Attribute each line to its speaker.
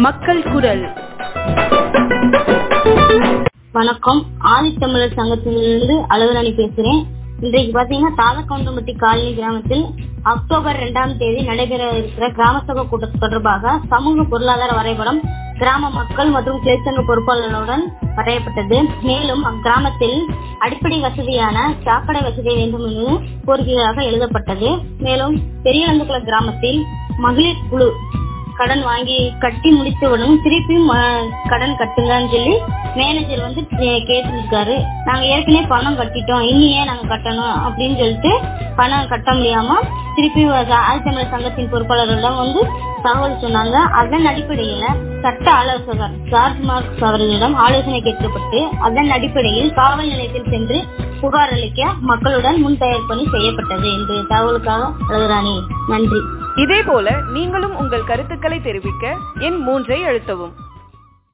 Speaker 1: மக்கள் குரல்
Speaker 2: வணக்கம் ஆதித்தமிழர் சங்கத்திலிருந்து அலுவலணி பேசுறேன் இன்றைக்கு பாத்தீங்கன்னா தாதக்கவுண்டம்பட்டி காலனி கிராமத்தில் அக்டோபர் இரண்டாம் தேதி நடைபெற இருக்கிற கிராம சபை கூட்டத்து தொடர்பாக சமூக பொருளாதார வரைபடம் கிராம மக்கள் மற்றும் கிளைச்சங்க பொறுப்பாளர்களுடன் வரையப்பட்டது மேலும் அக்கிராமத்தில் அடிப்படை வசதியான சாக்கடை வசதி வேண்டும் என்று கோரிக்கையாக எழுதப்பட்டது மேலும் பெரியநந்தகுள கிராமத்தில் மகளிர் குழு கடன் வாங்கி கட்டி முடித்தவுடன் திருப்பியும் அஹ், கடன் கட்டுங்கன்னு சொல்லி மேனேஜர் வந்து கேட்டுருக்காரு நாங்க ஏற்கனவே பணம் கட்டிட்டோம் இனி ஏன் நாங்க கட்டணும் அப்படின்னு சொல்லிட்டு பணம் கட்ட முடியாம திருப்பி ஆதித்தமிழர் சங்கத்தின் பொறுப்பாளர்களிடம் வந்து தகவல் சொன்னாங்க அதன் அடிப்படையில சட்ட ஆலோசகர் ஜார்ஜ் மார்க்ஸ் அவர்களிடம் ஆலோசனை கேட்கப்பட்டு அதன் அடிப்படையில் காவல் நிலையத்தில் சென்று புகார் அளிக்க மக்களுடன் முன் தயார் பணி செய்யப்பட்டது என்று தகவலுக்காக அழுகிறானே நன்றி
Speaker 1: இதே போல நீங்களும் உங்கள் கருத்துக்களை தெரிவிக்க எண் மூன்றை அழுத்தவும்